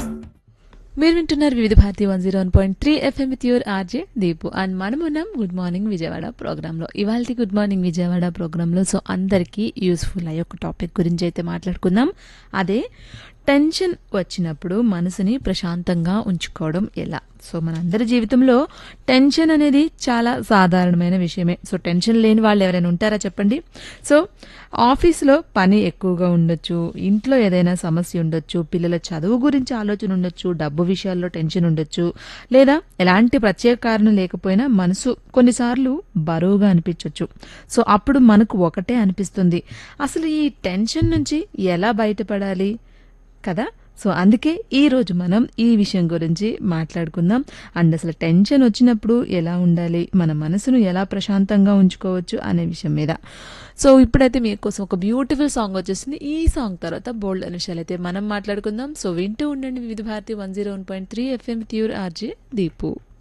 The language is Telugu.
మీరు వింటున్నారు Vividh Bharati one zero one point three FM with your RJ Deepu and మనం ఉన్నాం గుడ్ మార్నింగ్ విజయవాడ ప్రోగ్రాంలో ఇవాళ గుడ్ మార్నింగ్ విజయవాడ ప్రోగ్రాంలో సో అందరికీ యూస్ఫుల్ అయ్యే ఒక టాపిక్ గురించి అయితే మాట్లాడుకుందాం అదే టెన్షన్ వచ్చినప్పుడు మనసుని ప్రశాంతంగా ఉంచుకోవడం ఎలా సో మనందరి జీవితంలో టెన్షన్ అనేది చాలా సాధారణమైన విషయమే సో టెన్షన్ లేని వాళ్ళు ఎవరైనా ఉంటారా చెప్పండి సో ఆఫీస్లో పని ఎక్కువగా ఉండొచ్చు ఇంట్లో ఏదైనా సమస్య ఉండొచ్చు పిల్లల చదువు గురించి ఆలోచన ఉండొచ్చు డబ్బు విషయాల్లో టెన్షన్ ఉండొచ్చు లేదా ఎలాంటి ప్రత్యేక కారణం లేకపోయినా మనసు కొన్నిసార్లు బరువుగా అనిపించవచ్చు సో అప్పుడు మనకు ఒకటే అనిపిస్తుంది అసలు ఈ టెన్షన్ నుంచి ఎలా బయటపడాలి కదా సో అందుకే ఈ రోజు మనం ఈ విషయం గురించి మాట్లాడుకుందాం అండ్ అసలు టెన్షన్ వచ్చినప్పుడు ఎలా ఉండాలి మన మనసును ఎలా ప్రశాంతంగా ఉంచుకోవచ్చు అనే విషయం మీద సో ఇప్పుడైతే మీకోసం ఒక బ్యూటిఫుల్ సాంగ్ వచ్చేసింది ఈ సాంగ్ తర్వాత బోల్డ్ అనే విషయాలు అయితే మనం మాట్లాడుకుందాం సో వింటూ ఉండండి Vividh Bharati one zero one point three FM with your RJ Deepu